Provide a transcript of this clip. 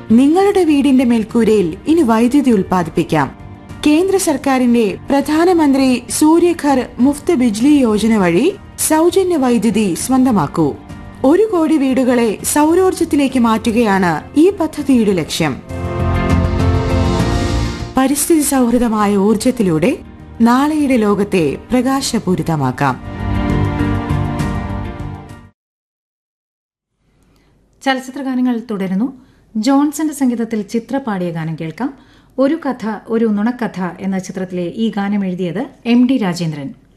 നിങ്ങളുടെ വീടിന്റെ മേൽക്കൂരയിൽ ഇനി വൈദ്യുതി ഉൽപ്പാദിപ്പിക്കാം കേന്ദ്ര സർക്കാരിന്റെ പ്രധാനമന്ത്രി സൂര്യഘർ മുഫ്ത് ബിജ്ലി യോജന വഴി സൗജന്യ വൈദ്യുതി സ്വന്തമാക്കൂ ഒരു കോടി വീടുകളെ സൗരോർജത്തിലേക്ക് മാറ്റുകയാണ് ഈ പദ്ധതിയുടെ ലക്ഷ്യം പരിസ്ഥിതി സൗഹൃദമായ ഊർജത്തിലൂടെ നാളെയുടെ ലോകത്തെ പ്രകാശപൂരിതമാക്കാം ചലച്ചിത്ര ഗാനങ്ങൾ തുടരുന്നു ജോൺസന്റെ സംഗീതത്തിൽ ചിത്ര പാടിയ ഗാനം കേൾക്കാം ഒരു കഥ ഒരു നുണക്കഥ എന്ന ചിത്രത്തിലെ ഈ ഗാനം എഴുതിയത് എം ഡി രാജേന്ദ്രൻ